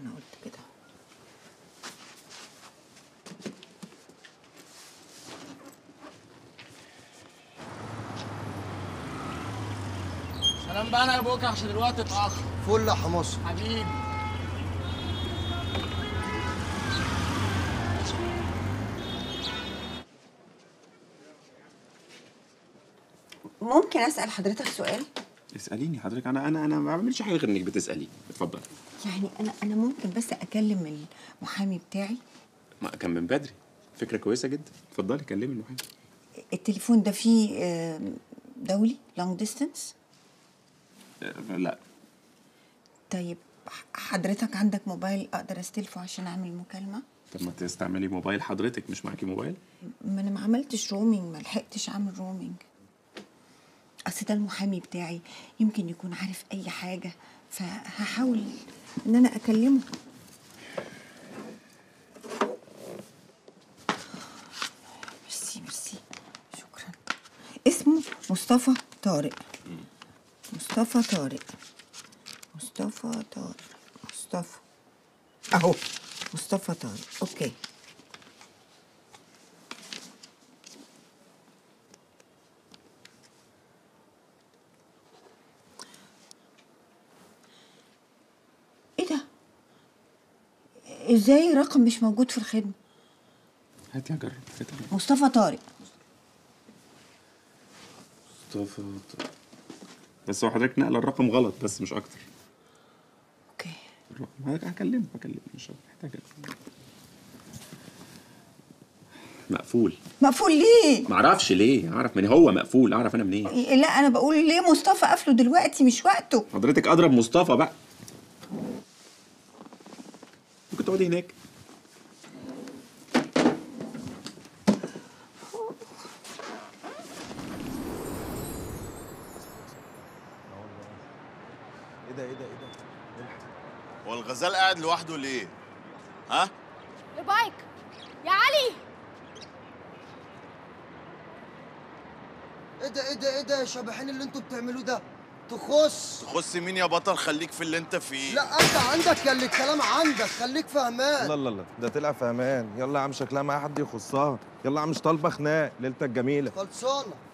انا قلت كده سلام بقى انا يا بوكا عشان الوقت اتاخر فل يا حمص حبيبي ممكن اسال حضرتك سؤال اساليني حضرتك انا انا انا ما بعملش حاجه غير انك بتسالي اتفضل يعني انا انا ممكن بس اكلم المحامي بتاعي ما كان من بدري فكره كويسه جدا اتفضلي كلمي المحامي التليفون ده فيه آه، دولي لونج ديستانس آه، لا طيب ح- حضرتك عندك موبايل اقدر استلفه عشان اعمل مكالمه طب ما تستعملي موبايل حضرتك مش معاكي موبايل ما انا ما عملتش رومينج ما لحقتش اعمل رومينج اصل ده المحامي بتاعي يمكن يكون عارف اي حاجه فهحاول ان انا اكلمه ميرسي ميرسي شكرا اسمه مصطفى طارق مصطفى طارق مصطفى طارق مصطفى اهو مصطفى طارق اوكي ايه ده ازاي رقم مش موجود في الخدمه هاتي اجرب هاتي أجرب. مصطفى طارق مصطفى طارق. بس هو حضرتك نقل الرقم غلط بس مش اكتر اوكي الرقم هك- هكلمه هكلمه مش محتاج مقفول مقفول ليه معرفش ليه اعرف من هو مقفول اعرف انا منين لا انا بقول ليه مصطفى قفله دلوقتي مش وقته حضرتك اضرب مصطفى بقى ممكن تقعدي هناك ايه ده ايه ده ايه ده هو الغزال قاعد لوحده ليه؟ ها؟ البايك يا علي ايه ده ايه ده ايه ده يا شبحين اللي انتوا بتعملوه ده تخص تخص مين يا بطل خليك في اللي انت فيه لا انت عندك يا اللي الكلام عندك خليك فهمان لا لا لا ده طلع فهمان يلا يا عم شكلها ما حد يخصها يلا يا عم مش طالبه خناق ليلتك جميله خلصانه